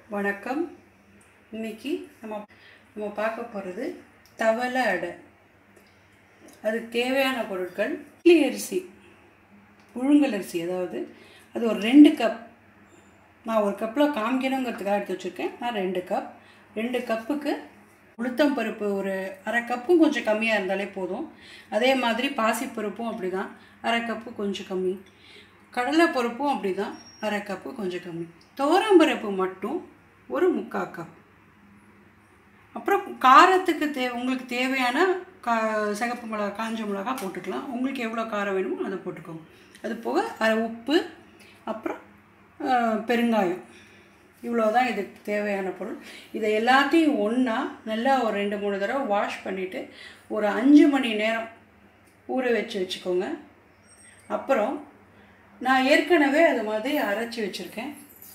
வணக்கம் இன்னைக்கு நம்ம நம்ம பார்க்க போகிறது தவளை அடை அதுக்கு தேவையான பொருட்கள் இட்லி அரிசி புழுங்கல் அரிசி அதாவது அது ஒரு ரெண்டு கப் நான் ஒரு கப்பில் காமிக்கணுங்கிறதுக்காக எடுத்து வச்சுருக்கேன் நான் ரெண்டு கப் ரெண்டு கப்புக்கு உளுத்தம் பருப்பு ஒரு அரை கப்பும் கொஞ்சம் கம்மியாக இருந்தாலே போதும் அதே மாதிரி பாசிப்பருப்பும் அப்படி தான் அரை கப்பு கொஞ்சம் கம்மி கடலை பருப்பும் அப்படி தான் அரை கப்பு கொஞ்சம் கம்மி துவரம்பருப்பு மட்டும் ஒரு முக்கால் கப் அப்புறம் காரத்துக்கு தே உங்களுக்கு தேவையான கா சிகப்பு மிளகா காஞ்ச மிளகா போட்டுக்கலாம் உங்களுக்கு எவ்வளோ காரம் வேணுமோ அதை போட்டுக்கோங்க அது போக அரை உப்பு அப்புறம் ஆஹ், பெருங்காயம் இவ்வளோ தான் இதுக்கு தேவையான பொருள் இதை எல்லாத்தையும் ஒன்றா நல்லா ஒரு ரெண்டு மூணு தடவை வாஷ் பண்ணிவிட்டு ஒரு அஞ்சு மணி நேரம் ஊற வச்சு வச்சுக்கோங்க அப்புறம் நான் ஏற்கனவே அது மாதிரி அரைச்சி வச்சுருக்கேன்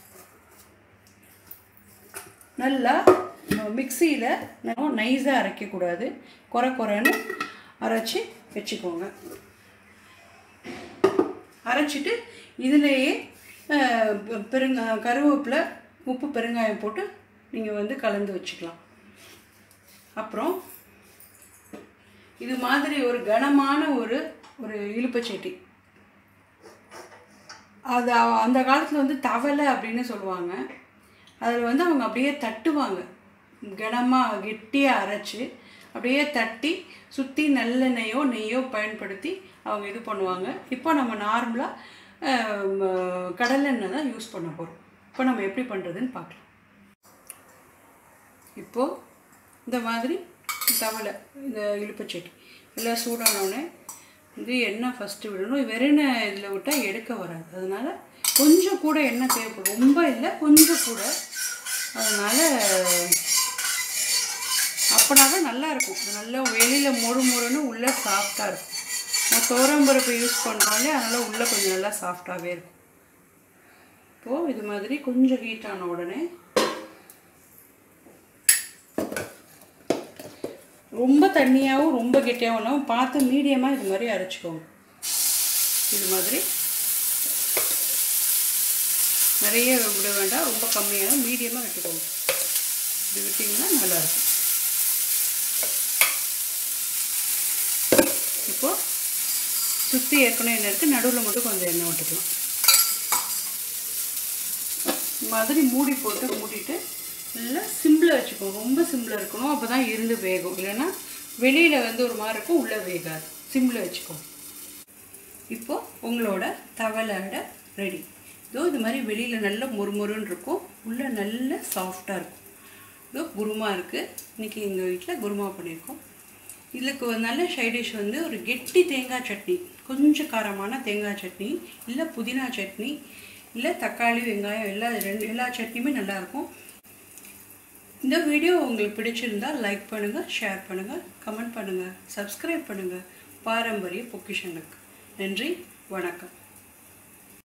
நல்லா மிக்சியில் நம்ம நைஸாக அரைக்கக்கூடாது குறை குறைன்னு அரைச்சி வச்சுக்கோங்க அரைச்சிட்டு இதிலேயே அஹ், பெ- பெருங்க கருவேப்பிலை உப்பு பெருங்காயம் போட்டு நீங்கள் வந்து கலந்து வச்சுக்கலாம் அப்புறம் இது மாதிரி ஒரு கனமான ஒரு ஒரு இழுப்பச்சட்டி அது அவ- அந்த காலத்தில் வந்து தவளை அப்படின்னு சொல்லுவாங்க அதில் வந்து அவங்க அப்படியே தட்டுவாங்க கனமாக கெட்டியாக அரைச்சி அப்படியே தட்டி சுற்றி நல்லெண்ணெயோ நெய்யோ பயன்படுத்தி அவங்க இது பண்ணுவாங்க இப்போ நம்ம நார்மலாக கடலெண்ணெய் தான் யூஸ் பண்ண போகிறோம் இப்போ நம்ம எப்படி பண்ணுறதுன்னு பார்க்கலாம் இப்போது இந்த மாதிரி தவளை இந்த இழுப்புச்சட்டி எல்லாம் சூடானோடனே இது எண்ணெய் ஃபஸ்ட்டு விடணும் வெறும் இதில் விட்டால் எடுக்க வராது அதனால் கொஞ்சம் கூட எண்ணெய் தேவைப்படும் ரொம்ப இல்லை கொஞ்சம் கூட அதனால் அப்போனா தான் நல்லா இருக்கும் இது நல்லா வெளியில் மொறு மொறுன்னு உள்ளே சாஃப்டாக இருக்கும் நான் துவரம்பருப்பு யூஸ் பண்ணுறோம்லே அதனால் உள்ளே கொஞ்சம் நல்லா சாஃப்டாகவே இருக்கும் இப்போது இது மாதிரி கொஞ்சம் ஹீட் ஆன உடனே ரொம்ப தண்ணியாகவும் ரொம்ப கெட்டியாகவும் இல்லாமல் பார்த்து மீடியமாக இது மாதிரி அரைச்சிக்கோங்க இது மாதிரி நிறைய விட வேண்டாம் ரொம்ப கம்மியாக மீடியமாக விட்டுக்கோங்க இப்படி விட்டிங்கன்னா நல்லாயிருக்கும் இப்போது சுற்றி ஏற்கனவே எண்ணெய் இருக்குது நடுவில் மட்டும் கொஞ்சம் எண்ணெய் விட்டுக்கலாம் இந்த மாதிரி மூடி போட்டு மூடிட்டு நல்லா சிம்பிள் வச்சுக்கணும் ரொம்ப சிம்பிளாக இருக்கணும் அப்போ தான் இருந்து வேகும் இல்லைன்னா வெளியில் வந்து ஒரு மாதிரி இருக்கும் உள்ளே வேகாது சிம்பிள் வச்சுக்கோ இப்போ உங்களோட தவளை அடை ரெடி இதோ இது மாதிரி வெளியில் நல்ல மொறுமொறுன்னு இருக்கும் உள்ளே நல்ல சாஃப்டாக இருக்கும் இதோ குருமா இருக்குது இன்றைக்கி எங்கள் வீட்டில் குருமா பண்ணியிருக்கோம் இதுக்கு ஒரு நல்ல சைடிஷ் வந்து ஒரு கெட்டி தேங்காய் சட்னி கொஞ்சம் காரமான தேங்காய் சட்னி இல்லை புதினா சட்னி இல்லை தக்காளி வெங்காயம் எல்லா ரெண்டு எல்லா சட்னியுமே நல்லாயிருக்கும் இந்த வீடியோ உங்களுக்கு பிடிச்சிருந்தா லைக் பண்ணுங்கள் ஷேர் பண்ணுங்கள் கமெண்ட் பண்ணுங்கள் சப்ஸ்கிரைப் பண்ணுங்கள் பாரம்பரிய பொக்கிஷனுக்கு நன்றி வணக்கம்